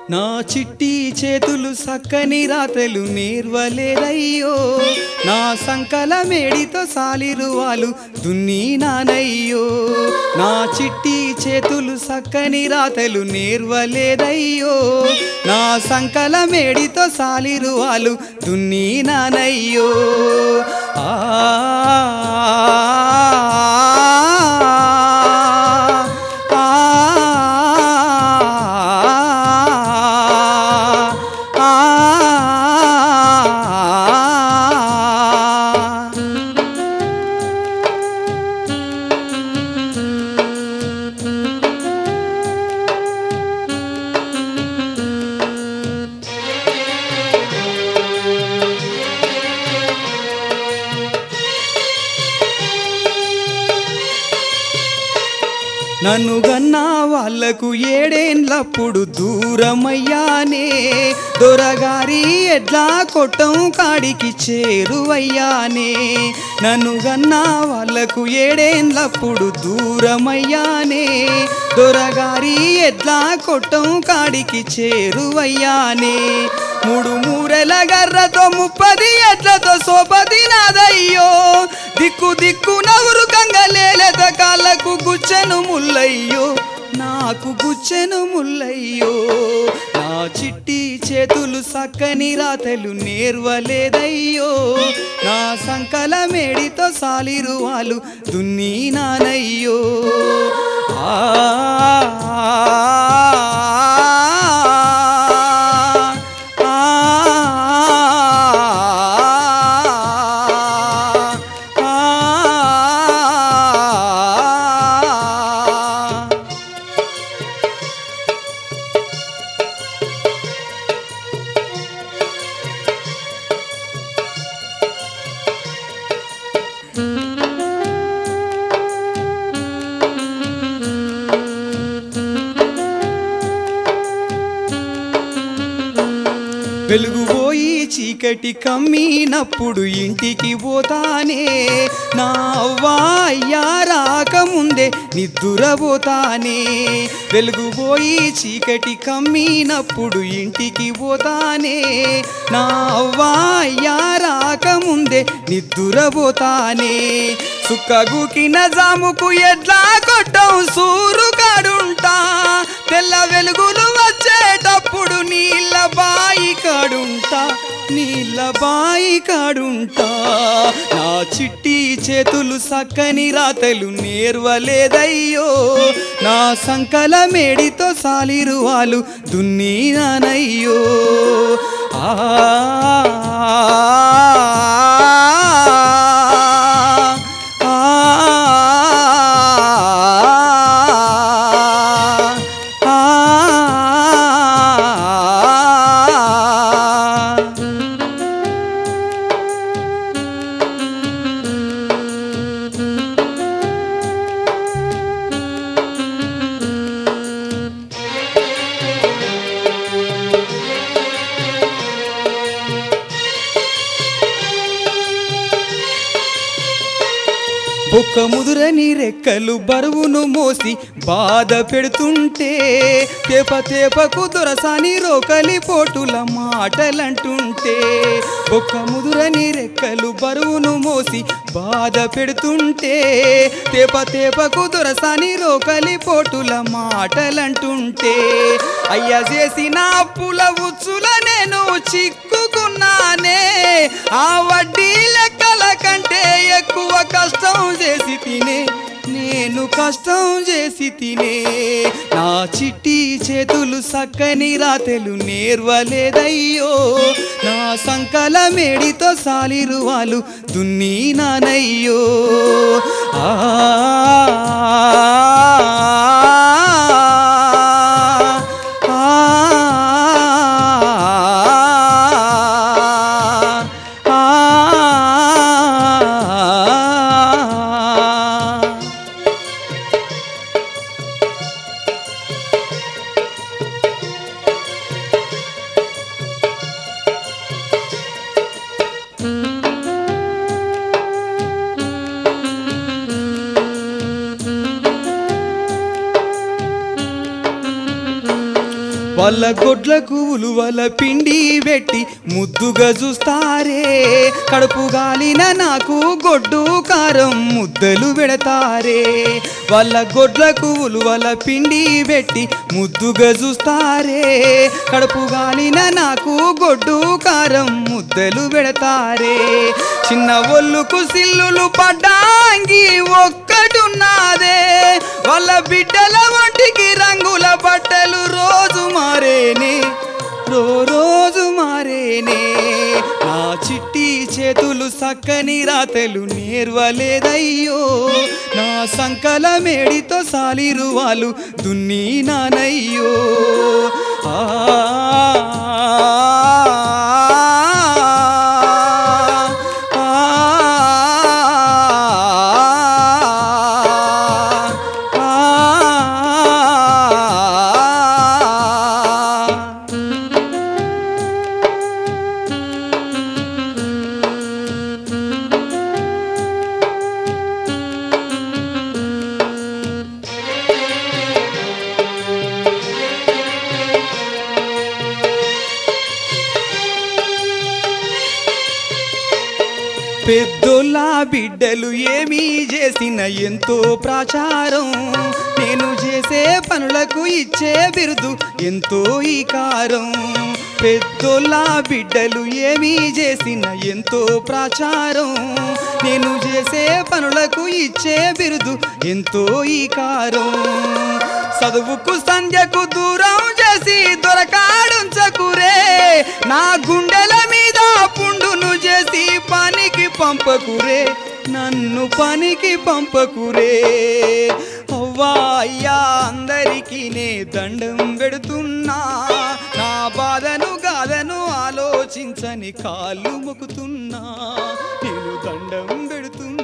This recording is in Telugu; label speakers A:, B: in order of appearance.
A: నా చిట్టి చేతులు సక్కని రాతలు నేర్వలేదయ్యో నా సంకల మేడితో సాలిరువాలు దున్ని నానయ్యో నా చిట్టి చేతులు సక్కని రాతలు నేర్వలేదయ్యో నా సంకల మేడితో సాలిరువాలు దున్ని నానయ్యో ఆ నన్ను గన్నా వాళ్లకు ఏడేండ్లప్పుడు దూరమయ్యానే దొరగారి ఎడ్లా కొట్టం కాడికి చేరువయ్యానే నన్ను గన్నా వాళ్లకు ఏడేండ్లప్పుడు దూరమయ్యానే దొరగారి ఎడ్లా కొట్టం కాడికి చేరువయ్యానే మూడు మూరెల గర్రతో ముప్పది ఎట్లతో సోపది నాదయ్యో దిక్కు దిక్కు నవ్వురు కంగలేలత కాళ్ళకు గుచ్చెను ముల్లయ్యో నాకు గుచ్చెను ముల్లయ్యో నా చిట్టి చేతులు సక్కని రాతలు నేర్వలేదయ్యో నా సంకల మేడితో సాలిరువాలు దున్ని నానయ్యో వెలుగు పోయి చీకటి కమ్మినప్పుడు ఇంటికి పోతానే నా అవ్వాయ్యా రాకముందే నిద్దురపోతానే వెలుగు పోయి చీకటి కమ్మినప్పుడు ఇంటికి పోతానే నా అవ్వాయ్యా రాకముందే నిద్దురపోతానే సుక్కగుకిన జాముకు ఎడ్లా కొట్టం సూరు కాడుంటా తెల్ల వెలుగులు వచ్చేటప్పుడు నీళ్ళ బాయి కాడుంటా నీళ్ళ బాయి కాడుంటా నా చిట్టి చేతులు సక్కని రాతలు నేర్వలేదయ్యో నా సంకల మేడితో సాలిరువాలు దున్ని నానయ్యో ఆ బొక్క ముదురని రెక్కలు బరువును మోసి బాధ పెడుతుంటే తేప తేపకు దొరసాని రోకలి పోటుల మాటలంటుంటే బొక్క ముదురని రెక్కలు బరువును మోసి బాధ పెడుతుంటే తేప తేపకు దొరసాని రోకలి పోటుల మాటలంటుంటే అయ్య చేసిన అప్పుల ఉచ్చుల నేను చిక్కుకున్నానే ఆ వడ్డీ లెక్కల కంటే ఎక్కువ కష్టం చేసి తినే నేను కష్టం చేసి తినే నా చిట్టి చేతులు సక్కని రాతెలు నేర్వలేదయ్యో నా సంకల మేడితో సాలిరువాలు దున్ని నానయ్యో ఆ గొడ్లకు ఉలువల పిండి పెట్టి ముద్దుగా చూస్తారే కడుపు గాలిన నాకు గొడ్డు కారం ముద్దలు పెడతారే వాళ్ళ గొడ్లకు ఉలువల పిండి పెట్టి ముద్దుగా చూస్తారే కడుపు గాలిన నాకు గొడ్డు కారం ముద్దలు పెడతారే చిన్న ఒళ్ళుకు సిల్లులు పడ్డాంగి ఒక్కటున్నదే వాళ్ళ బిడ్డల ఒంటికి రంగుల బట్టలు రోజు మారేనే రో రోజు మారేనే నా చిట్టి చేతులు సక్కని రాతలు నేర్వలేదయ్యో నా సంకల మేడితో సాలిరువాలు దున్ని నానయ్యో ఆ పెద్దోళ్ళ బిడ్డలు ఏమీ చేసిన ఎంతో ప్రాచారం నేను చేసే పనులకు ఇచ్చే బిరుదు ఎంతో ఈ కారం పెద్దోళ్ళ బిడ్డలు ఏమీ చేసిన ఎంతో ప్రాచారం నేను చేసే పనులకు ఇచ్చే బిరుదు ఎంతో ఈ కారం చదువుకు సంధ్యకు దూరం చేసి దొరకాడుంచకురే నా గుండెల మీద పుండును చేసి పనికి పంపకురే నన్ను పనికి పంపకురే అవ్వా అయ్యా అందరికీ నే దండం పెడుతున్నా నా బాధను గాదను ఆలోచించని కాళ్ళు మొక్కుతున్నా నేను దండం పెడుతున్నా